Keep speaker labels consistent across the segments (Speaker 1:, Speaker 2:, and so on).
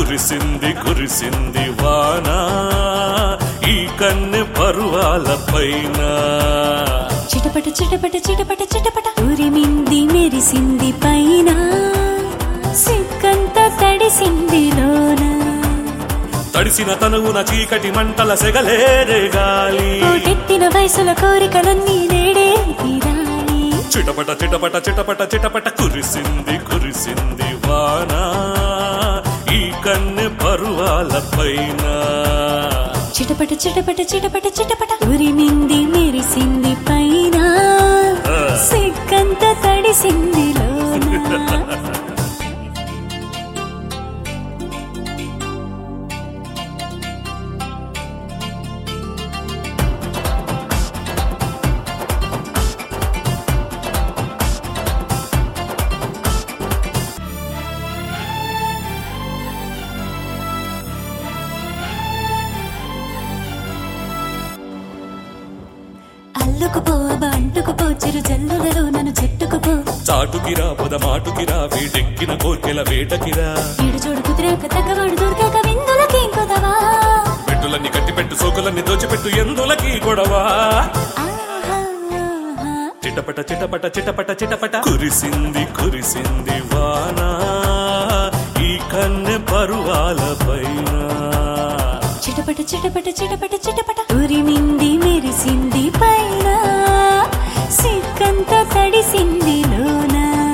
Speaker 1: కురిసింది కురిసింది వాన ఈ కన్నె పరువాల పైన
Speaker 2: చిటపట చిటపట చిటపట చిటపట ఉరిమింది మెరిసింది పైన సిక్కంత తడిసింది లోన
Speaker 1: తడిసిన తనువున చీకటి మంటల సెగలేరే గాలి
Speaker 2: పోటెత్తిన వయసుల కోరికలన్నీ నేడే తీరాలి
Speaker 1: చిటపట చిటపట చిటపట చిటపట కురిసింది కురిసింది వాన ఈ కన్నె పరువాల పైన
Speaker 2: చిటపట చిటపట చిటపట చిటపట ఉరిమింది మెరిసింది పైన సిక్కంత తడిసింది లోన అల్లుకుపో అంటుకుపో చిరు జల్లులలో నన్ను చెట్టుకుపో
Speaker 1: చాటుకిరా పొద మాటుకిరా వేటెక్కిన కోర్కెల వేటకిరా
Speaker 2: ఈడు చూడు కుదిరాక తగ్గవాడు దొరికాక విందులకి కొదవా
Speaker 1: పెట్టులన్నీ కట్టిపెట్టు సోకులన్నీ దోచిపెట్టు ఎందులకి గొడవా
Speaker 2: ఆహా, ఆహా.
Speaker 1: చిటపట చిటపట చిటపట చిటపట కురిసింది కురిసింది వాన ఈ కన్నె పరువాల పైన
Speaker 2: చిటపట చిటపట చిటపట చిటపట ఉరిమింది మెరిసింది పైన సిక్కంత తడిసింది లోన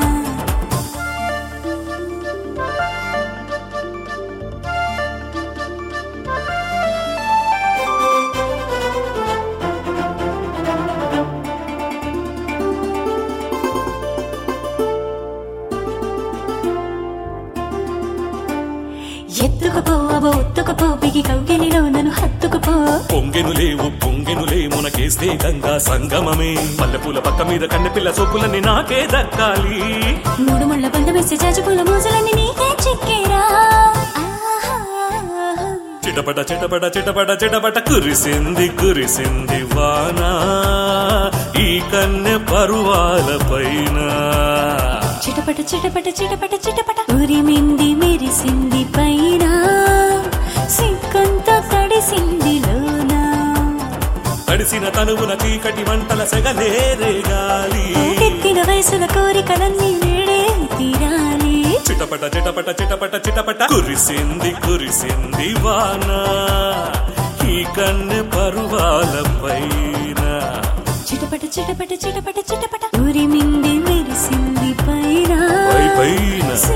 Speaker 2: ఎత్తుకుపో అబో ఒత్తుకుపో బిగి కౌగిలిలో నన్ను హత్తుకుపో
Speaker 1: పొంగెను లేవు పొంగెను లే మునకేస్తే గంగా సంగమమే పల్లెపూల పక్క మీద కన్నెపిల్ల సోకులన్నీ నాకే దక్కాలి
Speaker 2: మూడు ముళ్ళ బంధమేస్తే జాజిపూల మోజులన్నీ నీకే చిక్కేరా ఆహా, ఆహా.
Speaker 1: చిటపట చిటపట చిటపట చిటపట కురిసింది కురిసింది వాన ఈ కన్నె పరువాల పైన
Speaker 2: చిటపట చిటపట చిటపట చిటపట ఉరిమింది మెరిసింది పైన సిక్కంత తడిసింది లోన
Speaker 1: తడిసిన తనువున చీకటి మంటల సెగలేరే గాలి
Speaker 2: ఎత్తిన వయసుల కోరికలన్నీ నేడే తీరాలి
Speaker 1: చిటపట చిటపట చిటపట చిటపట కురిసింది కురిసింది వాన ఈ కన్నె పరువాల పైన
Speaker 2: చిటపట చిటపట చిటపట చిటపట ఉరిమింది మెరిసింది పైన
Speaker 1: పై పైన